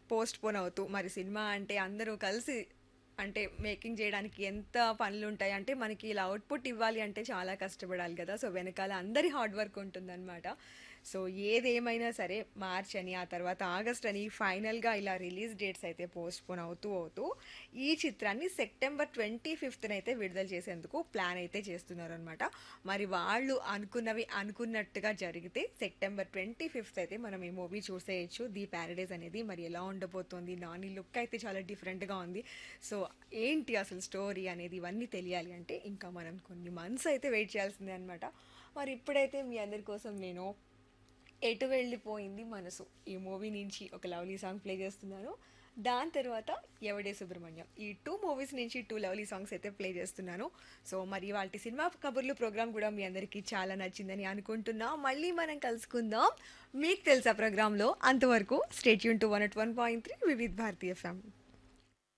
post postpone అవుతూ మరి cinema అంటే అందరూ కలిసి అంటే మేకింగ్ చేయడానికి ఎంత పనులు ఉంటాయి అంటే మనకి ఇలా అవుట్పుట్ ఇవ్వాలి అంటే చాలా కష్టపడాలి కదా సో వెనకాల అందరి హార్డ్ వర్క్ ఉంటుందన్నమాట సో ఏదేమైనా సరే మార్చ్ అని ఆ తర్వాత ఆగస్ట్ అని ఫైనల్గా ఇలా రిలీజ్ డేట్స్ అయితే పోస్ట్ పోన్ అవుతూ అవుతూ ఈ చిత్రాన్ని సెప్టెంబర్ ట్వంటీ ఫిఫ్త్న అయితే విడుదల చేసేందుకు ప్లాన్ అయితే చేస్తున్నారనమాట మరి వాళ్ళు అనుకున్నవి అనుకున్నట్టుగా జరిగితే సెప్టెంబర్ ట్వంటీ ఫిఫ్త్ అయితే మనం ఈ మూవీ చూసేయచ్చు ది ప్యారడైజ్ అనేది మరి ఎలా ఉండబోతోంది నాని లుక్ అయితే చాలా డిఫరెంట్గా ఉంది సో ఏంటి అసలు స్టోరీ అనేది ఇవన్నీ తెలియాలి అంటే ఇంకా మనం కొన్ని మంత్స్ అయితే వెయిట్ చేయాల్సిందే అనమాట మరి ఇప్పుడైతే మీ అందరి కోసం నేను ఎటు వెళ్ళిపోయింది మనసు ఈ మూవీ నుంచి ఒక లవ్లీ సాంగ్ ప్లే చేస్తున్నాను దాని తర్వాత ఎవడే సుబ్రహ్మణ్యం ఈ టూ మూవీస్ నుంచి టూ లవ్లీ సాంగ్స్ అయితే ప్లే చేస్తున్నాను సో మరి వాటి సినిమా కబుర్లు ప్రోగ్రామ్ కూడా మీ అందరికీ చాలా నచ్చిందని అనుకుంటున్నా మళ్ళీ మనం కలుసుకుందాం మీకు తెలుసా ప్రోగ్రాంలో అంతవరకు stay tune to one eight one point three Vividh Bharati FM